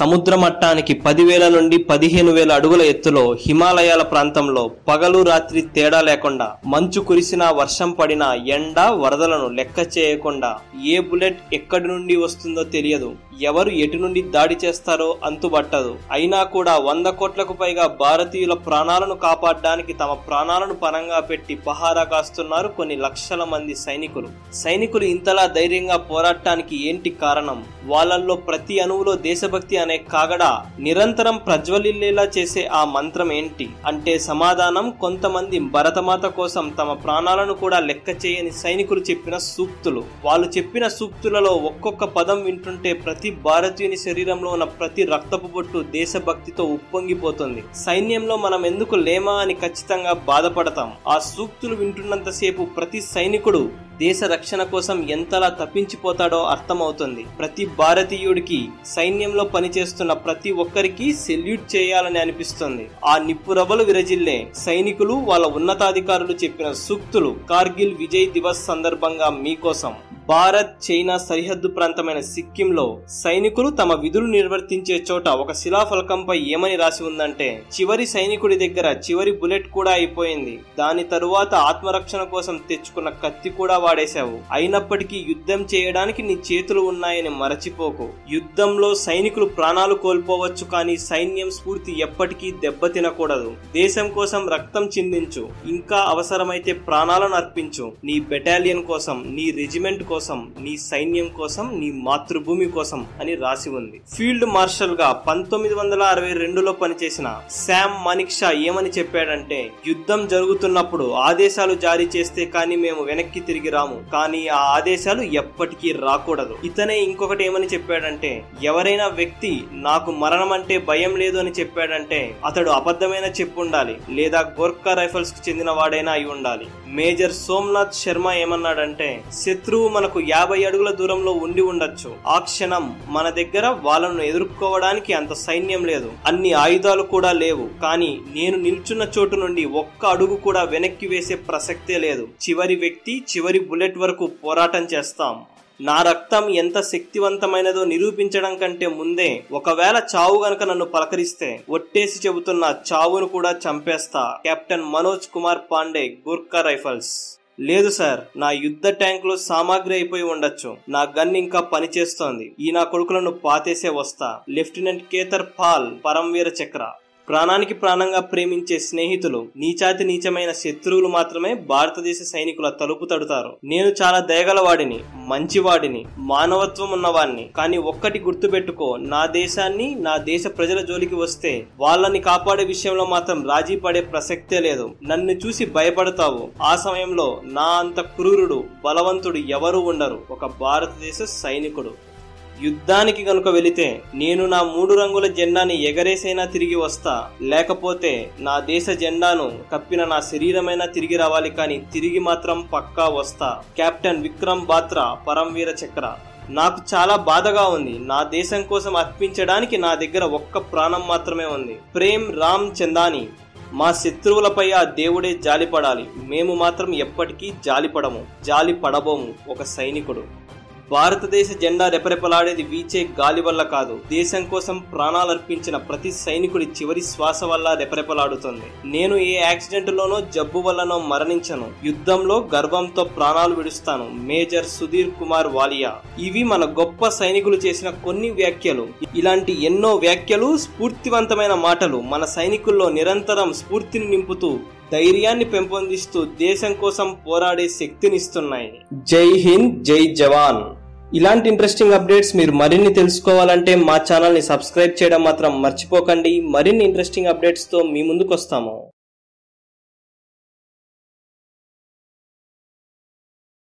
సముద్ర మట్టానికి పదివేల నుండి పదిహేను వేల అడుగుల ఎత్తులో హిమాలయాల ప్రాంతంలో పగలు రాత్రి తేడా లేకుండా మంచు కురిసినా వర్షం పడినా ఎండ వరదలను లెక్క చేయకుండా ఏ బుల్లెట్ ఎక్కడి నుండి వస్తుందో తెలియదు ఎవరు ఎటు నుండి దాడి చేస్తారో అంతుబట్టదు అయినా కూడా వంద కోట్లకు పైగా భారతీయుల ప్రాణాలను కాపాడడానికి తమ ప్రాణాలను పరంగా పెట్టి పహారా కాస్తున్నారు కొన్ని లక్షల మంది సైనికులు సైనికులు ఇంతలా ధైర్యంగా పోరాటానికి ఏంటి కారణం వాళ్ళల్లో ప్రతి అణువులో దేశభక్తి అనే కాగడ నిరంతరం ప్రజ్వలిల్లేలా చేసే ఆ మంత్రం ఏంటి అంటే సమాధానం కొంతమంది భరతమాత కోసం తమ ప్రాణాలను కూడా లెక్క చేయని సైనికులు చెప్పిన సూక్తులు వాళ్ళు చెప్పిన సూక్తులలో ఒక్కొక్క పదం వింటుంటే ప్రతి భారతీయుని శరీరంలో ఉన్న ప్రతి రక్తపు బొట్టు దేశభక్తితో ఉప్పొంగిపోతుంది సైన్యంలో మనం ఎందుకు లేమా అని ఖచ్చితంగా బాధపడతాం ఆ సూక్తులు వింటున్నంతసేపు ప్రతి సైనికుడు దేశ రక్షణ కోసం ఎంతలా తప్పించిపోతాడో అర్థమవుతుంది ప్రతి భారతీయుడికి సైన్యంలో పనిచేస్తున్న ప్రతి ఒక్కరికి సెల్యూట్ చేయాలని అనిపిస్తుంది ఆ నిప్పురవ్వలు విరజిల్లే సైనికులు వాళ్ళ ఉన్నతాధికారులు చెప్పిన సూక్తులు కార్గిల్ విజయ్ దివస్ సందర్భంగా మీకోసం భారత్ చైనా సరిహద్దు ప్రాంతమైన సిక్కింలో సైనికులు తమ విధులు నిర్వర్తించే చోట ఒక శిలాఫలకంపై ఏమని రాసి ఉందంటే చివరి సైనికుడి దగ్గర చివరి బుల్లెట్ కూడా అయిపోయింది దాని తరువాత ఆత్మరక్షణ కోసం తెచ్చుకున్న కత్తి కూడా వాడేశావు అయినప్పటికీ యుద్ధం చేయడానికి నీ చేతులు ఉన్నాయని మరచిపోకు యుద్ధంలో సైనికులు ప్రాణాలు కోల్పోవచ్చు కానీ సైన్యం స్ఫూర్తి ఎప్పటికీ దెబ్బతినకూడదు దేశం కోసం రక్తం చిందించు ఇంకా అవసరమైతే ప్రాణాలను అర్పించు నీ బెటాలియన్ కోసం నీ రెజిమెంట్ కోసం నీ సైన్యం కోసం నీ మాతృభూమి కోసం అని రాసి ఉంది ఫీల్డ్ మార్షల్ గా పంతొమ్మిది వందల అరవై రెండులో పనిచేసిన శామ్ మానిక్ షా ఏమని చెప్పాడంటే యుద్ధం జరుగుతున్నప్పుడు ఆదేశాలు జారీ చేస్తే కానీ మేము వెనక్కి తిరిగి రాము కానీ ఆ ఆదేశాలు ఎప్పటికీ రాకూడదు ఇతనే ఇంకొకటి ఏమని చెప్పాడంటే ఎవరైనా వ్యక్తి నాకు మరణం అంటే భయం లేదు అని చెప్పాడంటే అతడు అబద్ధమైన చెప్పుండాలి లేదా గోర్ఖా రైఫల్స్ కు చెందిన వాడైనా అయి ఉండాలి మేజర్ సోమనాథ్ శర్మ ఏమన్నాడంటే శత్రువు మనకు యాభై అడుగుల దూరంలో ఉండి ఉండొచ్చు ఆ క్షణం మన దగ్గర వాళ్ళను ఎదుర్కోవడానికి అంత సైన్యం లేదు అన్ని ఆయుధాలు కూడా లేవు కానీ నేను నిల్చున్న చోటు నుండి ఒక్క అడుగు కూడా వెనక్కి వేసే ప్రసక్తే లేదు చివరి వ్యక్తి చివరి బుల్లెట్ వరకు పోరాటం చేస్తాం నా రక్తం ఎంత శక్తివంతమైనదో నిరూపించడం కంటే ముందే ఒకవేళ చావు గనక నన్ను పలకరిస్తే ఒట్టేసి చెబుతున్న చావును కూడా చంపేస్తా కెప్టెన్ మనోజ్ కుమార్ పాండే గూర్ఖా రైఫల్స్ లేదు సార్ నా యుద్ధ ట్యాంకులో సామాగ్రి అయిపోయి ఉండొచ్చు నా గన్ ఇంకా పనిచేస్తోంది ఈ నా కొడుకులను పాతేసే వస్తా లెఫ్టినెంట్ కేతర్ పాల్ పరంవీర చక్ర ప్రాణానికి ప్రాణంగా ప్రేమించే స్నేహితులు నీచాతి నీచమైన శత్రువులు మాత్రమే భారతదేశ సైనికుల తలుపు తడుతారు నేను చాలా దయగలవాడిని మంచివాడిని మానవత్వం ఉన్నవాడిని కానీ ఒక్కటి గుర్తుపెట్టుకో నా దేశాన్ని నా దేశ ప్రజల జోలికి వస్తే వాళ్ళని కాపాడే విషయంలో మాత్రం రాజీ పడే ప్రసక్తే లేదు నన్ను చూసి భయపడతావు ఆ సమయంలో నా అంత క్రూరుడు బలవంతుడు ఎవరు ఉండరు ఒక భారతదేశ సైనికుడు యుద్ధానికి గనుక వెళితే నేను నా మూడు రంగుల జెండాని ఎగరేసైనా తిరిగి వస్తా లేకపోతే నా దేశ జెండాను కప్పిన నా శరీరమైనా తిరిగి రావాలి కానీ తిరిగి మాత్రం పక్కా వస్తా కెప్టెన్ విక్రమ్ బాత్రా పరంవీర చక్ర నాకు చాలా బాధగా ఉంది నా దేశం కోసం అర్పించడానికి నా దగ్గర ఒక్క ప్రాణం మాత్రమే ఉంది ప్రేమ్ రామ్ చందాని మా శత్రువులపై ఆ దేవుడే జాలిపడాలి మేము మాత్రం ఎప్పటికీ జాలిపడము జాలి పడబోము ఒక సైనికుడు భారతదేశ జెండా రెపరెపలాడేది వీచే గాలి వల్ల కాదు దేశం కోసం ప్రాణాలర్పించిన ప్రతి సైనికుడి చివరి శ్వాస వల్ల రెపరెపలాడుతుంది నేను ఏ యాక్సిడెంట్ లోనో జబ్బు వల్లనో మరణించను యుద్ధంలో గర్వంతో ప్రాణాలు విడుస్తాను మేజర్ సుధీర్ కుమార్ వాలియా ఇవి మన గొప్ప సైనికులు చేసిన కొన్ని వ్యాఖ్యలు ఇలాంటి ఎన్నో వ్యాఖ్యలు స్ఫూర్తివంతమైన మాటలు మన సైనికుల్లో నిరంతరం స్ఫూర్తిని నింపుతూ ధైర్యాన్ని పెంపొందిస్తూ దేశం కోసం పోరాడే శక్తినిస్తున్నాయి జై హింద్ జై జవాన్ ఇలాంటి ఇంట్రెస్టింగ్ అప్డేట్స్ మీరు మరిన్ని తెలుసుకోవాలంటే మా ఛానల్ని సబ్స్క్రైబ్ చేయడం మాత్రం మర్చిపోకండి మరిన్ని ఇంట్రెస్టింగ్ అప్డేట్స్తో మీ ముందుకు వస్తాము